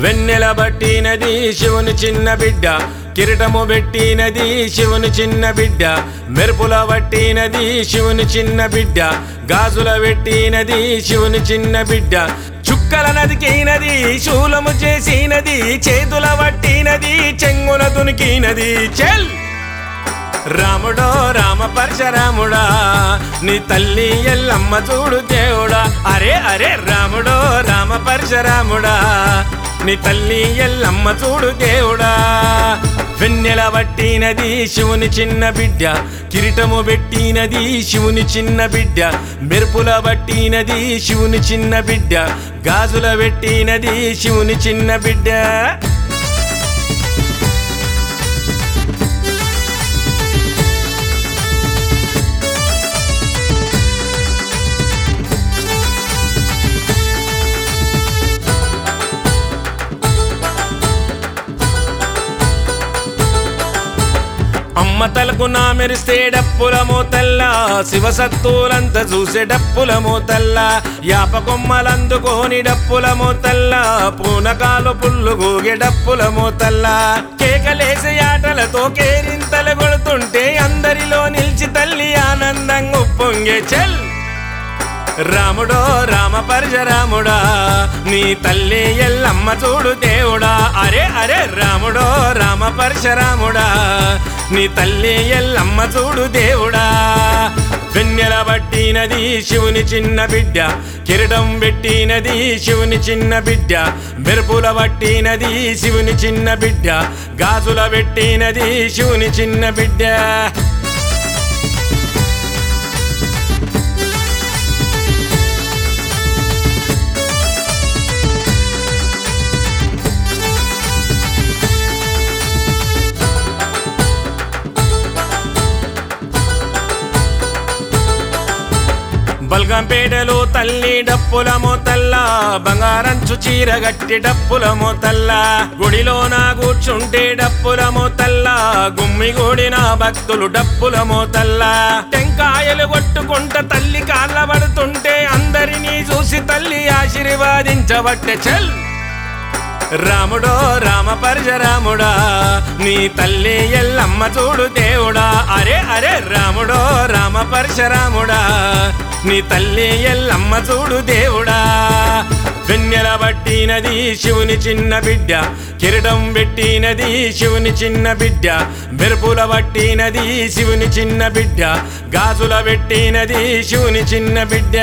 వెన్నెల బట్టినది శివుని చిన్న బిడ్డ కిరీటము పెట్టినది శివుని చిన్న బిడ్డ మెరుపుల పట్టినది శివుని చిన్న బిడ్డ గాజుల పెట్టినది శివుని చిన్న బిడ్డ చుక్కల నదికినది శూలము చేసినది చేతుల పట్టినది చెంగున దునికినది చెల్ రాముడో రామ పరశరాముడా నీ తల్లి ఎల్లమ్మ చూడు దేవుడా అరే అరే రాముడో రామ పరశరాముడా నీ తల్లి ఎల్లమ్మ చూడు దేవుడా వెన్నెల పట్టినది శివుని చిన్న బిడ్డ కిరీటము పెట్టినది శివుని చిన్న బిడ్డ మెరుపుల పట్టినది శివుని చిన్న బిడ్డ గాజుల పెట్టినది శివుని చిన్న బిడ్డ అమ్మ తలకు నా మెరిస్తే డప్పుల మోతల్ల శివసత్తులంతా చూసే డప్పుల మోతల్ల యాప కొమ్మలందుకోని డప్పుల మోతల్ల పూనకాలు పుల్లు గోగే డప్పుల మోతల్ల కేకలేసే ఆటలతో కేరింతలు కొడుతుంటే అందరిలో నిలిచి తల్లి ఆనందంగా ఉప్పొంగే చెల్ రాముడో రామ పరశరాముడా నీ తల్లి ఎల్లమ్మ చూడు దేవుడా అరే అరే రాముడో రామ పరశరాముడా నీ తల్లి ఎల్లమ్మ చూడు దేవుడా వెన్నెల పట్టినది శివుని చిన్న బిడ్డ కిరీటం పెట్టినది శివుని చిన్న బిడ్డ మెరుపుల పట్టినది శివుని చిన్న బిడ్డ గాజుల పెట్టినది శివుని చిన్న బిడ్డ బల్గంపేటలో తల్లి డప్పుల మోతల్ల బంగారంచు చీర గట్టి డప్పుల మోతల్ల గుడిలో నా కూర్చుంటే డప్పుల మోతల్ల గుమ్మి గూడిన భక్తులు డప్పుల మోతల్ల టెంకాయలు కొట్టుకుంట తల్లి కాళ్ళ పడుతుంటే అందరినీ చూసి తల్లి ఆశీర్వాదించబట్టే చెల్ రాముడో రామ పరశరాముడా నీ తల్లి ఎల్లమ్మ చూడు దేవుడా అరే అరే రాముడో రామ పరశరాముడా నీ తల్లి ఎల్లమ్మ చూడు దేవుడా వెన్నెల పట్టినది శివుని చిన్న బిడ్డ కిరీటం పెట్టినది శివుని చిన్న బిడ్డ మెరుపుల పట్టినది శివుని చిన్న బిడ్డ గాజుల పెట్టినది శివుని చిన్న బిడ్డ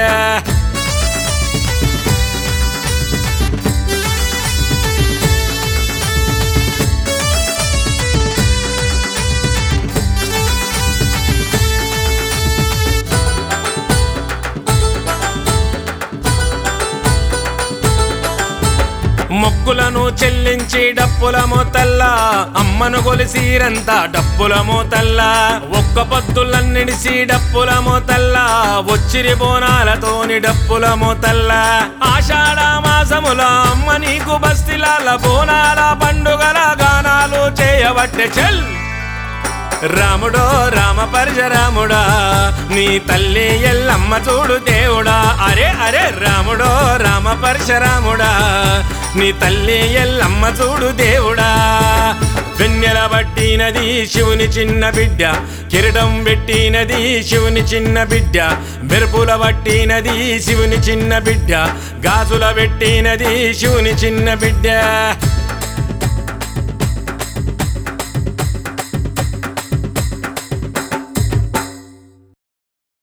మొక్కులను చెల్లించి డప్పుల మోతల్లా అమ్మను కొలిసిరంతా డప్పుల మోతల్లా ఒక్క పొద్దులన్నిడిసి డప్పుల మోతల్లా వచ్చిరి బోనాలతోని డప్పుల మోతల్లా ఆషాఢ మాసముల అమ్మ నీకు బస్తిలాల బోనాల పండుగల గానాలు చేయబట్టే చెల్ రాముడో రామ పరశరాముడా నీ తల్లి ఎల్లమ్మ చూడు దేవుడా అరే అరే రాముడో రామ పరశరాముడా నీ తల్లి ఎల్లమ్మ చూడు దేవుడా వెన్నెల పట్టినది శివుని చిన్న బిడ్డ కిరీటం పెట్టినది శివుని చిన్న బిడ్డ మెరుపుల పట్టినది శివుని చిన్న బిడ్డ గాజుల పెట్టినది శివుని చిన్న బిడ్డ